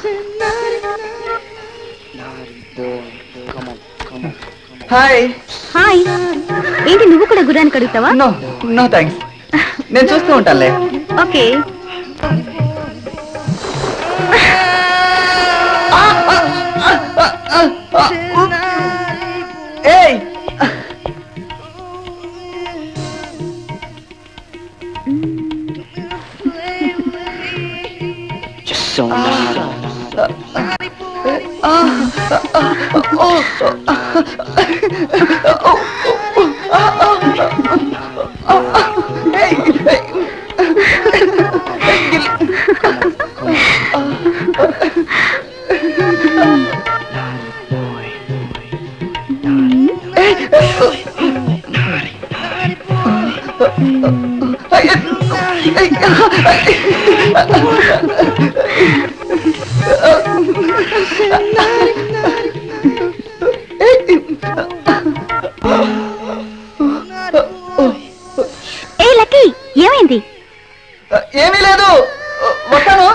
Hi hi ఏంటి నువ్వు కూడా గుర్రానికి అడుగుతావా నో నో థ్యాంక్స్ నేను చూస్తూ ఉంటానులే ఓకే ఏయ్ ఏ లక్కీ ఏమైంది ఏమీ లేదు వస్తాను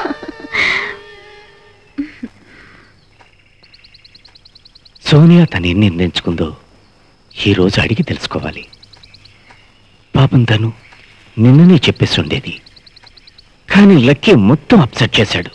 సోనియా తను ఏం నిర్ణయించుకుందో ఈ రోజు అడిగి తెలుసుకోవాలి పాపం తను నిన్ననే చెప్పేసి ఉండేది కానీ లక్కీ మొత్తం అప్సెట్ చేశాడు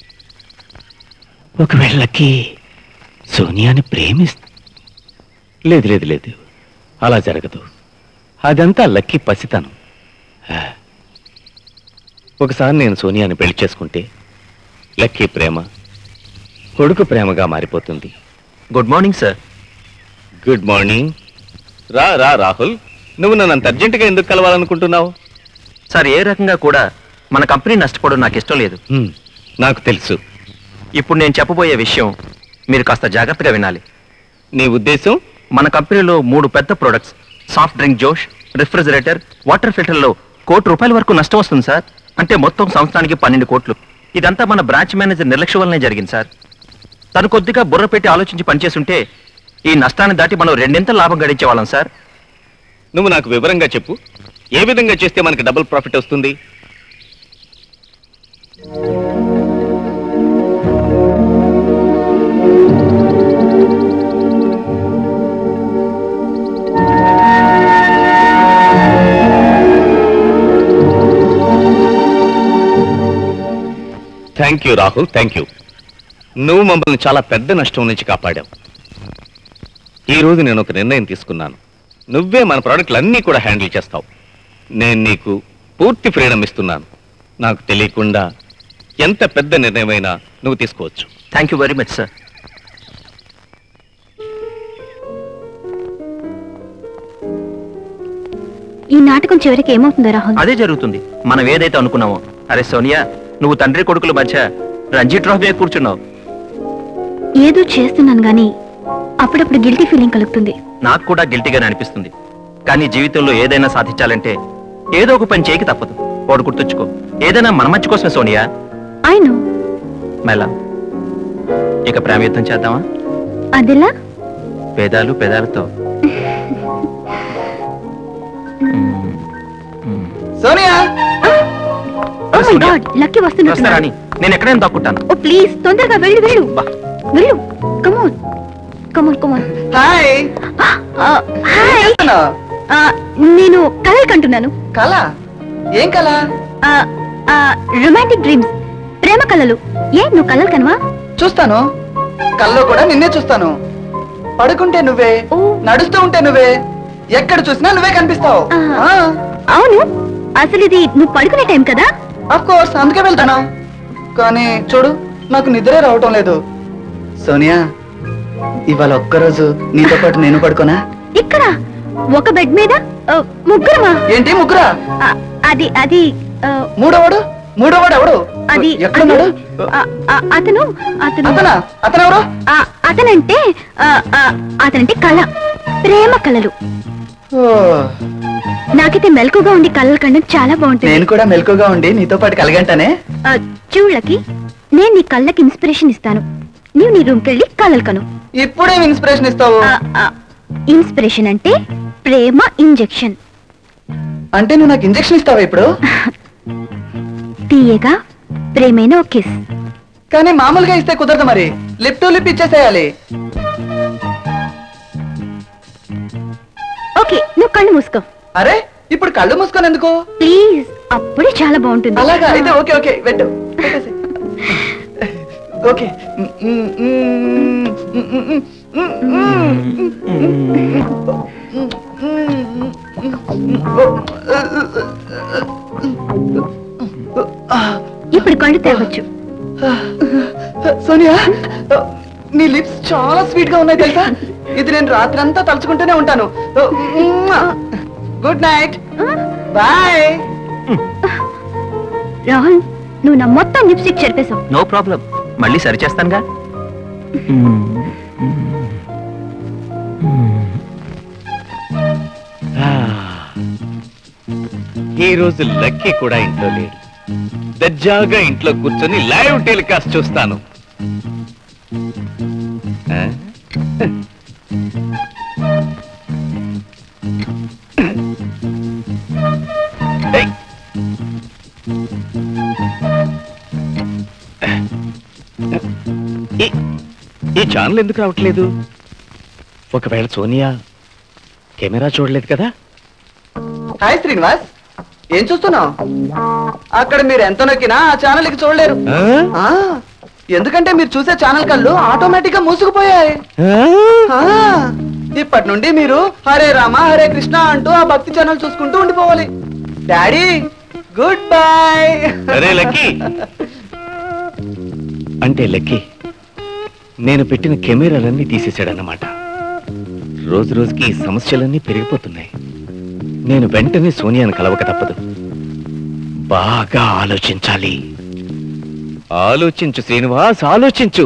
ఒకవేళ లక్కీ సోనియాని ప్రేమిస్ లేదు లేదు లేదు అలా జరగదు అదంతా లక్కీ పసితనం ఆ. ఒకసారి నేను సోనియాని పెళ్లి చేసుకుంటే లక్కీ ప్రేమ కొడుకు ప్రేమగా మారిపోతుంది good morning sir good morning రా రా రాహుల్ నువ్వు నన్ను అంత అర్జెంటుగా ఎందుకు కలవాలనుకుంటున్నావు సార్ ఏ రకంగా కూడా మన కంపెనీ నష్టపోవడం నాకు ఇష్టం లేదు హ్మ్, నాకు తెలుసు ఇప్పుడు నేను చెప్పబోయే విషయం మీరు కాస్త జాగ్రత్తగా వినాలి నీ ఉద్దేశం మన కంపెనీలో మూడు పెద్ద products soft drink Josh refrigerator water ఫిల్టర్లో కోటి రూపాయల వరకు నష్టం వస్తుంది సార్ అంటే మొత్తం సంవత్సరానికి పన్నెండు కోట్లు ఇదంతా మన బ్రాంచ్ మేనేజర్ నిర్లక్ష్యం వల్లనే జరిగింది సార్ తను కొద్దిగా బుర్ర పెట్టి ఆలోచించి పనిచేస్తుంటే ఈ నష్టాన్ని దాటి మనం రెండింత లాభం గడించే వాళ్ళం సార్ నువ్వు నాకు వివరంగా చెప్పు ఏ విధంగా చేస్తే మనకి డబుల్ ప్రాఫిట్ వస్తుంది thank you Rahul thank you నువ్వు మమ్మల్ని చాలా పెద్ద నష్టం నుంచి కాపాడావు ఈ రోజు నేను ఒక నిర్ణయం తీసుకున్నాను నువ్వే మన ప్రోడక్ట్లు అన్నీ కూడా హ్యాండిల్ చేస్తావు నేను నీకు పూర్తి ఫ్రీడమ్ ఇస్తున్నాను నాకు తెలియకుండా ఎంత పెద్ద నిర్ణయమైనా నువ్వు తీసుకోవచ్చు thank you very much sir ఈ నాటకం చివరికి ఏమవుతుందో రాహుల్ అదే జరుగుతుంది మనం ఏదైతే అనుకున్నామో అరే సోనియా నువ్వు తండ్రి కొడుకుల మధ్య రంజీ ట్రోఫీ కూర్చున్నావు ఏదో చేస్తున్నాను గానీ అప్పుడప్పుడు గిల్టీ ఫీలింగ్ కలుగుతుంది నాకు కూడా గిల్టీగానే అనిపిస్తుంది కానీ జీవితంలో ఏదైనా సాధించాలంటే ఏదో ఒక పని చేయక తప్పదు ఓడు గుర్తుంచుకో ఏదైనా మన మంచి కోసమే సోనియా ఐ నో మెలా ఇక ప్రేమ యుద్ధం చేద్దామా అదెలా పేదాలు పేదాలతో Sonia oh my god Lucky వస్తారా వస్తున్నట్టున్నాడు అని నేను ఎక్కడైనా తక్కుంటాను ఓ ప్లీజ్ తొందరగా వెళ్ళు వెళ్ళు వెళ్ళు come on come on come on hi hi నేను కలలు కంటున్నాను కళ ఏం కళ రొమాంటిక్ డ్రీమ్స్ ప్రేమ కలలు ఏ నువ్వు కలలు కనవా చూస్తాను కల్లో కూడా నిన్నే చూస్తాను పడుకుంటే నువ్వే నడుస్తూ ఉంటే నువ్వే ఎక్కడ చూసినా నువ్వే కనిపిస్తావు అవును అసలు ఇది నువ్వు పడుకునే టైం కదా ఆఫ్ కోర్స్ అందుకే వెళ్తాను కానీ చూడు నాకు నిద్రే రావటం లేదు సోనియా ఇవాళ ఒక్కరోజు నీతో పాటు నేను పడుకోనా ఇక్కడ ఒక బెడ్ మీద ఆ, ముగ్గురమా ఏంటి ముగ్గురా ఆ, అది అది ఆ, మూడోవాడు మూడోవాడు ఎవడు అది ఎక్కడున్నాడు అది, ఆ, ఆ, అతను అతను అతనా అతనెవరు ఆ, అతనంటే ఆ, ఆ, అతనంటే కళ ప్రేమ కళలు ఓ, నాకైతే మెలకుగా ఉండి కళలు కండం చాలా బాగుంటుంది నేను కూడా మెలకుగా ఉండి నీతో పాటు కలగంటానే ఆ, చూళ్ళకి నేను నీ కళ్ళకి ఇన్స్పిరేషన్ ఇస్తాను నీవు నీ రూమ్కి వెళ్ళి కళలు కను ఇప్పుడేం ఇన్స్పిరేషన్ ఇస్తావు ఆ, ఆ, ఇన్స్పిరేషన్ అంటే ప్రేమ ఇంజెక్షన్ అంటే నువ్వు నాకు ఇంజెక్షన్ ఇస్తావా ఇప్పుడు తీయగా ప్రేమైన ఒక కిస్ కానీ మామూలుగా ఇస్తే కుదరదు మరి లిప్ టు లిప్ ఇచ్చేసేయాలి ఓకే నువ్వు కళ్ళు మూసుకో అరే ఇప్పుడు కళ్ళు మూసుకొని ఎందుకు ప్లీజ్ అప్పుడే చాలా బాగుంటుంది అలాగా అయితే ఓకే ఓకే పెట్టు పెట్టేసేయ్. ఓకే మ్, మ్, మ్, మ్, మ్, మ్, మ్. ఇప్పుడు కళ్ళు తెరవచ్చు సోనియా నీ లిప్స్ చాలా స్వీట్ గా ఉన్నాయి తెలుసా ఇది నేను రాత్రి అంతా తలుచుకుంటూనే ఉంటాను గుడ్ నైట్ బాయ్ రాహుల్ నువ్వు నా మొత్తం లిప్స్టిక్ చెరిపేశావు నో ప్రాబ్లం మళ్ళీ సరి చేస్తానుగా ఆ, ఈ రోజు లక్కీ కూడా ఇంట్లో లేడు దర్జాగా ఇంట్లో కూర్చొని లైవ్ టెలికాస్ట్ చూస్తాను ఆ? ఏయ్. ఈ- ఈ ఛానల్ ఎందుకు రావట్లేదు ఒకవేళ సోనియా కెమెరా చూడలేదు కదా హాయ్ శ్రీనివాస్ ఏం చూస్తున్నావు అక్కడ మీరు ఎంత నొక్కినా ఆ ఛానల్ ఇక చూడలేరు ఆ? ఆ, ఎందుకంటే మీరు చూసే ఛానల్ కళ్ళు ఆటోమేటిక్ గా మూసుకుపోయాయి ఆ? ఆ, ఇప్పటి నుండి మీరు హరే రామ హరే కృష్ణ అంటూ ఆ భక్తి ఛానల్ చూసుకుంటూ ఉండిపోవాలి డాడీ గుడ్ బై అరే లక్కీ అంటే లక్కీ నేను పెట్టిన కెమెరాలన్నీ తీసేశాడన్నమాట రోజు రోజుకి ఈ సమస్యలన్నీ పెరిగిపోతున్నాయి నేను వెంటనే సోనియాను కలవక తప్పదు బాగా ఆలోచించాలి ఆలోచించు శ్రీనివాస్ ఆలోచించు